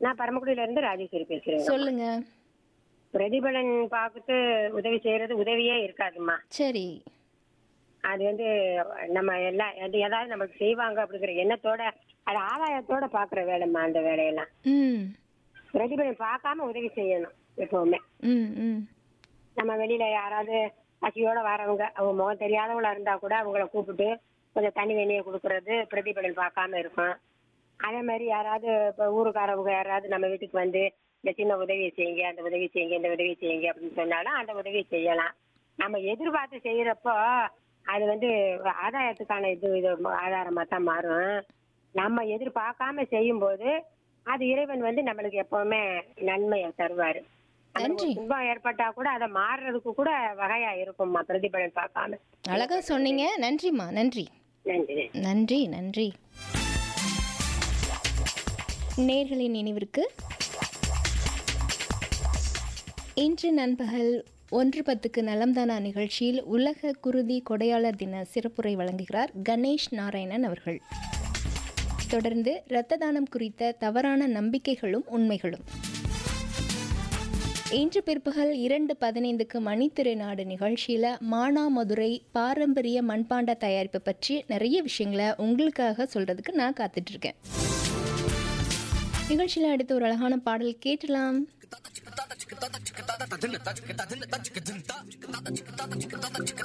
நான் பரமக்குடியில இருந்து ராஜேஸ்வரி பேசுறேன் சொல்லுங்க பிரதிபலன் பார்த்துட்டு உதவி செய்யறது உதவியே இருக்காதும்மா சரி அது வந்து நம்ம எல்லாம் அது ஏதாவது நமக்கு செய்வாங்க அப்படிங்கிற எண்ணத்தோட அது ஆதாயத்தோட பாக்குற வேலைம்மா அந்த வேலையெல்லாம் ம் பிரதிபலன் பார்க்காம உதவி செய்யணும் எப்பவுமே ம் ம் நம்ம வெளியில யாராவது பசியோட வரவங்க அவங்க முகம் தெரியாதவங்களா இருந்தா கூட அவங்கள கூப்பிட்டு கொஞ்சம் தண்ணி வெண்ணியை கொடுக்கறது பிரதிபலன் பார்க்காம இருக்கும் அதே மாதிரி யாராவது இப்போ ஊருக்காரவங்க யாராவது நம்ம வீட்டுக்கு வந்து இந்த சின்ன உதவியை செய்யுங்க அந்த உதவி செய்யுங்க இந்த உதவி செய்யுங்க அப்படின்னு சொன்னாலும் அந்த உதவியை செய்யலாம் நம்ம எதிர்பார்த்து செய்யறப்போ அது வந்து ஆதாயத்துக்கான இது இது ஆதாரமா தான் மாறும் நம்ம எதிர்பார்க்காம செய்யும்போது அது இறைவன் வந்து நம்மளுக்கு எப்பவுமே நன்மையை தருவாரு நம்மளுக்கு ஒரு நன்றி. துன்பம் ஏற்பட்டா கூட அதை மாறுறதுக்கு கூட வகையா இருக்கும்மா பிரதிபலன் பார்க்காம அழகா சொன்னீங்க நன்றிம்மா நன்றி நன்றி நன்றி நன்றி நேர்களின் நினைவிற்கு இன்று நண்பகல் ஒன்று பத்துக்கு நலம்தானா நிகழ்ச்சியில் உலக குருதி கொடையாளர் தின சிறப்புரை வழங்குகிறார் கணேஷ் நாராயணன் அவர்கள் தொடர்ந்து இரத்த தானம் குறித்த தவறான நம்பிக்கைகளும் உண்மைகளும் இன்று பிற்பகல் இரண்டு பதினைந்துக்கு மணித்திருநாடு நிகழ்ச்சியில் மானாமதுரை பாரம்பரிய மண்பாண்ட தயாரிப்பு பற்றி நிறைய விஷயங்களை உங்களுக்காக சொல்கிறதுக்கு நான் காத்துட்ருக்கேன் நிகழ்ச்சியில் அடுத்து ஒரு அழகான பாடல் கேட்டலாம்